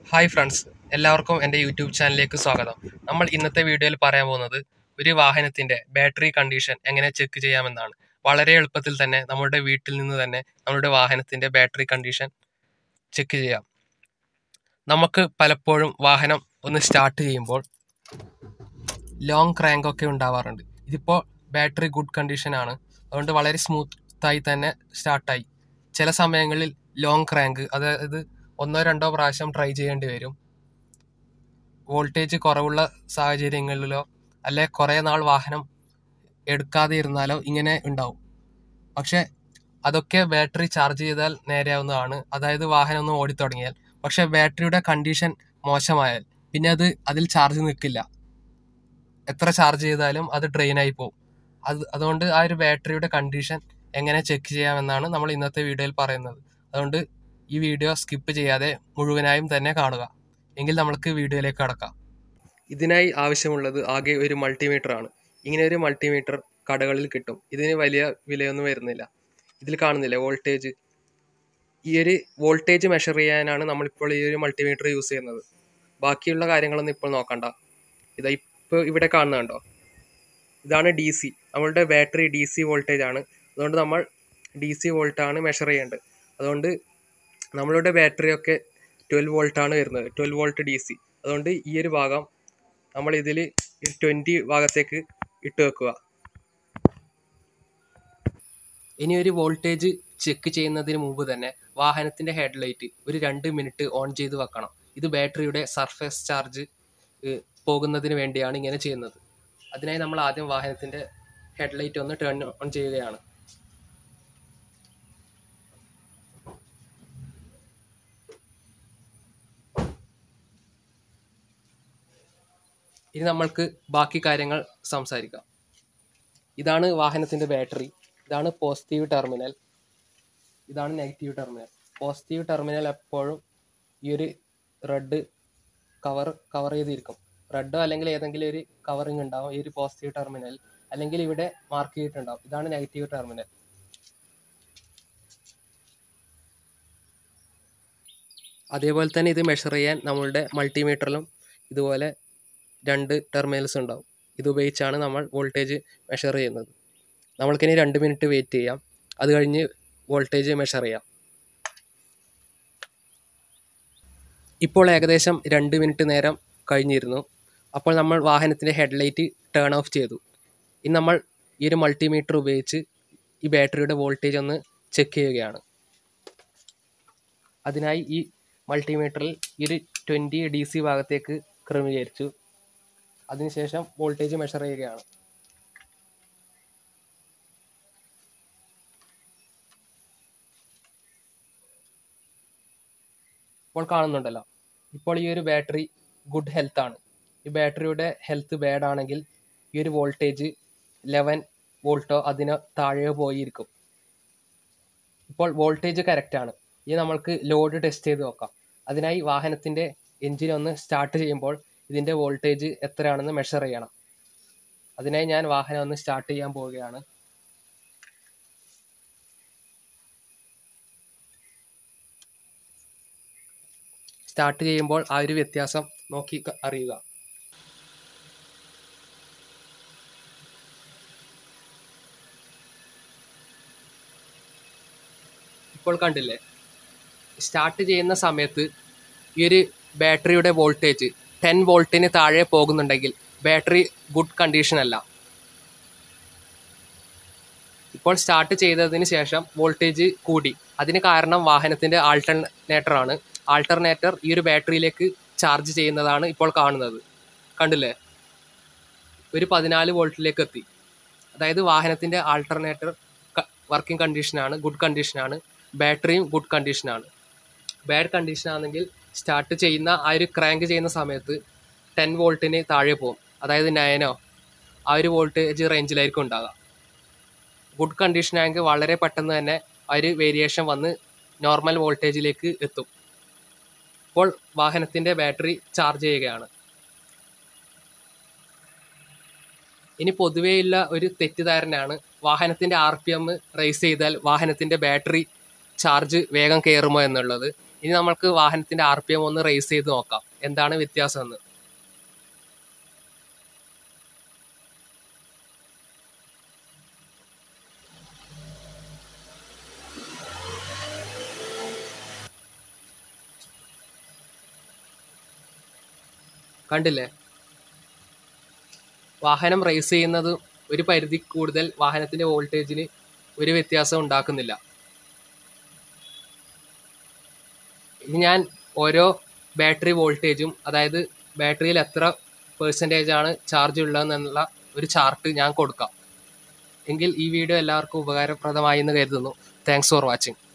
hi friends എല്ലാവർക്കും എൻ്റെ YouTube ചാനലിലേക്ക് സ്വാഗതം നമ്മൾ ഇന്നത്തെ വീഡിയോയിൽ പറയാൻ പോകുന്നത് ഒരു വാഹനത്തിൻ്റെ ബാറ്ററി കണ്ടീഷൻ എങ്ങനെ ചെക്ക് ചെയ്യാമെന്നാണ് വളരെ എളുപ്പത്തിൽ തന്നെ നമ്മുടെ വീട്ടിൽ നിന്ന് തന്നെ നമ്മുടെ വാഹനത്തിൻ്റെ ബാറ്ററി കണ്ടീഷൻ ചെക്ക് ചെയ്യാം നമുക്ക് പലപ്പോഴും വാഹനം ഒന്ന് സ്റ്റാർട്ട് ചെയ്യുമ്പോൾ ലോങ് ക്രാങ്ക് ഒക്കെ ഉണ്ടാവാറുണ്ട് ഇതിപ്പോൾ ബാറ്ററി ഗുഡ് കണ്ടീഷനാണ് അതുകൊണ്ട് വളരെ സ്മൂത്തായി തന്നെ സ്റ്റാർട്ടായി ചില സമയങ്ങളിൽ ലോങ് ക്രാങ്ക് അതായത് ഒന്നോ രണ്ടോ പ്രാവശ്യം ട്രൈ ചെയ്യേണ്ടി വരും വോൾട്ടേജ് കുറവുള്ള സാഹചര്യങ്ങളിലോ അല്ലെ കുറേ നാൾ വാഹനം എടുക്കാതെ ഇരുന്നാലോ ഇങ്ങനെ ഉണ്ടാവും പക്ഷെ അതൊക്കെ ബാറ്ററി ചാർജ് ചെയ്താൽ നേരെയാവുന്നതാണ് അതായത് വാഹനം ഒന്ന് ഓടിത്തുടങ്ങിയാൽ പക്ഷെ ബാറ്ററിയുടെ കണ്ടീഷൻ മോശമായാൽ പിന്നെ അത് അതിൽ ചാർജ് നിൽക്കില്ല എത്ര ചാർജ് ചെയ്താലും അത് ഡ്രെയിനായി പോകും അത് അതുകൊണ്ട് ആ ഒരു ബാറ്ററിയുടെ കണ്ടീഷൻ എങ്ങനെ ചെക്ക് ചെയ്യാമെന്നാണ് നമ്മൾ ഇന്നത്തെ വീഡിയോയിൽ പറയുന്നത് അതുകൊണ്ട് ഈ വീഡിയോ സ്കിപ്പ് ചെയ്യാതെ മുഴുവനായും തന്നെ കാണുക എങ്കിൽ നമുക്ക് വീഡിയോയിലേക്ക് കടക്കാം ഇതിനായി ആവശ്യമുള്ളത് ആകെ ഒരു മൾട്ടിമീറ്റർ ആണ് ഇങ്ങനെ ഒരു മൾട്ടിമീറ്റർ കടകളിൽ കിട്ടും ഇതിന് വലിയ വിലയൊന്നും വരുന്നില്ല ഇതിൽ കാണുന്നില്ല വോൾട്ടേജ് ഈ ഒരു വോൾട്ടേജ് മെഷർ ചെയ്യാനാണ് നമ്മളിപ്പോൾ ഈ ഒരു മൾട്ടിമീറ്റർ യൂസ് ചെയ്യുന്നത് ബാക്കിയുള്ള കാര്യങ്ങളൊന്നും ഇപ്പോൾ നോക്കണ്ട ഇതാ ഇപ്പോൾ ഇവിടെ കാണുന്നുണ്ടോ ഇതാണ് ഡി സി നമ്മളുടെ ബാറ്ററി ഡി സി വോൾട്ടേജ് ആണ് അതുകൊണ്ട് നമ്മൾ ഡി സി വോൾട്ടാണ് മെഷർ ചെയ്യേണ്ടത് അതുകൊണ്ട് നമ്മളുടെ ബാറ്ററി ഒക്കെ ട്വൽവ് വോൾട്ടാണ് വരുന്നത് ട്വൽവ് വോൾട്ട് ഡി സി അതുകൊണ്ട് ഈ ഒരു ഭാഗം നമ്മൾ ഇതിൽ ട്വൻറ്റി ഭാഗത്തേക്ക് ഇട്ട് വെക്കുക ഇനി ഒരു വോൾട്ടേജ് ചെക്ക് ചെയ്യുന്നതിന് മുമ്പ് തന്നെ വാഹനത്തിൻ്റെ ഹെഡ്ലൈറ്റ് ഒരു രണ്ട് മിനിറ്റ് ഓൺ ചെയ്ത് വെക്കണം ഇത് ബാറ്ററിയുടെ സർഫേസ് ചാർജ് പോകുന്നതിന് വേണ്ടിയാണ് ഇങ്ങനെ ചെയ്യുന്നത് അതിനായി നമ്മൾ ആദ്യം വാഹനത്തിൻ്റെ ഹെഡ്ലൈറ്റ് ഒന്ന് ടേൺ ഓൺ ചെയ്യുകയാണ് ഇനി നമ്മൾക്ക് ബാക്കി കാര്യങ്ങൾ സംസാരിക്കാം ഇതാണ് വാഹനത്തിൻ്റെ ബാറ്ററി ഇതാണ് പോസിറ്റീവ് ടെർമിനൽ ഇതാണ് നെഗറ്റീവ് ടെർമിനൽ പോസിറ്റീവ് ടെർമിനൽ എപ്പോഴും ഈ ഒരു റെഡ് കവർ കവർ ചെയ്തിരിക്കും റെഡോ അല്ലെങ്കിൽ ഏതെങ്കിലും ഒരു കവറിങ് ഉണ്ടാവും ഈ ഒരു പോസിറ്റീവ് ടെർമിനൽ അല്ലെങ്കിൽ ഇവിടെ മാർക്ക് ചെയ്തിട്ടുണ്ടാവും ഇതാണ് നെഗറ്റീവ് ടെർമിനൽ അതേപോലെ തന്നെ ഇത് മെഷർ ചെയ്യാൻ നമ്മളുടെ മൾട്ടിമീറ്ററിലും ഇതുപോലെ രണ്ട് ടെർമിനൽസ് ഉണ്ടാവും ഇത് ഉപയോഗിച്ചാണ് നമ്മൾ വോൾട്ടേജ് മെഷർ ചെയ്യുന്നത് നമ്മൾക്കിനി രണ്ട് മിനിറ്റ് വെയിറ്റ് ചെയ്യാം അത് കഴിഞ്ഞ് വോൾട്ടേജ് മെഷർ ചെയ്യാം ഇപ്പോൾ ഏകദേശം രണ്ട് മിനിറ്റ് നേരം കഴിഞ്ഞിരുന്നു അപ്പോൾ നമ്മൾ വാഹനത്തിൻ്റെ ഹെഡ്ലൈറ്റ് ടേൺ ഓഫ് ചെയ്തു ഇനി നമ്മൾ ഈ ഒരു മൾട്ടിമീറ്റർ ഉപയോഗിച്ച് ഈ ബാറ്ററിയുടെ വോൾട്ടേജ് ഒന്ന് ചെക്ക് ചെയ്യുകയാണ് അതിനായി ഈ മൾട്ടിമീറ്ററിൽ ഈ ഒരു ട്വൻറ്റി ഡി സി ഭാഗത്തേക്ക് ക്രമീകരിച്ചു അതിനുശേഷം വോൾട്ടേജ് മെഷർ ചെയ്യുകയാണ് ഇപ്പോൾ കാണുന്നുണ്ടല്ലോ ഇപ്പോൾ ഈ ഒരു ബാറ്ററി ഗുഡ് ഹെൽത്ത് ആണ് ഈ ബാറ്ററിയുടെ ഹെൽത്ത് ബാഡ് ആണെങ്കിൽ ഈ ഒരു വോൾട്ടേജ് ലെവൻ വോൾട്ടോ അതിന് താഴെയോ പോയിരിക്കും ഇപ്പോൾ വോൾട്ടേജ് കറക്റ്റ് ആണ് ഇനി നമ്മൾക്ക് ലോഡ് ടെസ്റ്റ് ചെയ്ത് നോക്കാം അതിനായി വാഹനത്തിൻ്റെ എൻജിൻ ഒന്ന് സ്റ്റാർട്ട് ചെയ്യുമ്പോൾ ഇതിൻ്റെ വോൾട്ടേജ് എത്രയാണെന്ന് മെഷർ ചെയ്യണം അതിനായി ഞാൻ വാഹനം ഒന്ന് സ്റ്റാർട്ട് ചെയ്യാൻ പോവുകയാണ് സ്റ്റാർട്ട് ചെയ്യുമ്പോൾ ആ ഒരു വ്യത്യാസം നോക്കി അറിയുക ഇപ്പോൾ കണ്ടില്ലേ സ്റ്റാർട്ട് ചെയ്യുന്ന സമയത്ത് ഈ ഒരു ബാറ്ററിയുടെ വോൾട്ടേജ് ടെൻ വോൾട്ടിന് താഴെ പോകുന്നുണ്ടെങ്കിൽ ബാറ്ററി ഗുഡ് കണ്ടീഷൻ അല്ല ഇപ്പോൾ സ്റ്റാർട്ട് ചെയ്തതിന് ശേഷം വോൾട്ടേജ് കൂടി അതിന് കാരണം വാഹനത്തിൻ്റെ ആൾട്ടർനേറ്ററാണ് ആൾട്ടർനേറ്റർ ഈ ഒരു ബാറ്ററിയിലേക്ക് ചാർജ് ചെയ്യുന്നതാണ് ഇപ്പോൾ കാണുന്നത് കണ്ടില്ലേ ഒരു പതിനാല് വോൾട്ടിലേക്ക് എത്തി അതായത് വാഹനത്തിൻ്റെ ആൾട്ടർനേറ്റർ വർക്കിംഗ് കണ്ടീഷനാണ് ഗുഡ് കണ്ടീഷനാണ് ബാറ്ററിയും ഗുഡ് കണ്ടീഷനാണ് ബാഡ് കണ്ടീഷൻ ആണെങ്കിൽ സ്റ്റാർട്ട് ചെയ്യുന്ന ആ ഒരു ക്രാങ്ക് ചെയ്യുന്ന സമയത്ത് ടെൻ വോൾട്ടിന് താഴെ പോകും അതായത് നയനോ ആ ഒരു വോൾട്ടേജ് റേഞ്ചിലായിരിക്കും ഉണ്ടാകുക ഗുഡ് കണ്ടീഷൻ ആണെങ്കിൽ വളരെ പെട്ടെന്ന് തന്നെ ആ ഒരു വേരിയേഷൻ വന്ന് നോർമൽ വോൾട്ടേജിലേക്ക് എത്തും ഇപ്പോൾ വാഹനത്തിൻ്റെ ബാറ്ററി ചാർജ് ചെയ്യുകയാണ് ഇനി പൊതുവെയുള്ള ഒരു തെറ്റിദ്ധാരണയാണ് വാഹനത്തിൻ്റെ ആർ പി എം റേസ് ചെയ്താൽ വാഹനത്തിൻ്റെ ബാറ്ററി ചാർജ് വേഗം കയറുമോ എന്നുള്ളത് ഇനി നമ്മൾക്ക് വാഹനത്തിന്റെ ആർ പി എം ഒന്ന് റേസ് ചെയ്ത് നോക്കാം എന്താണ് വ്യത്യാസം എന്ന് കണ്ടില്ലേ വാഹനം റേസ് ചെയ്യുന്നത് ഒരു പരിധി കൂടുതൽ വാഹനത്തിന്റെ വോൾട്ടേജിന് ഒരു വ്യത്യാസം ഉണ്ടാക്കുന്നില്ല ഇനി ഞാൻ ഓരോ ബാറ്ററി വോൾട്ടേജും അതായത് ബാറ്ററിയിൽ എത്ര പെർസെൻറ്റേജ് ആണ് ചാർജ് ഉള്ളതെന്നുള്ള ഒരു ചാർട്ട് ഞാൻ കൊടുക്കാം എങ്കിൽ ഈ വീഡിയോ എല്ലാവർക്കും ഉപകാരപ്രദമായി എന്ന് കരുതുന്നു താങ്ക്സ് ഫോർ വാച്ചിങ്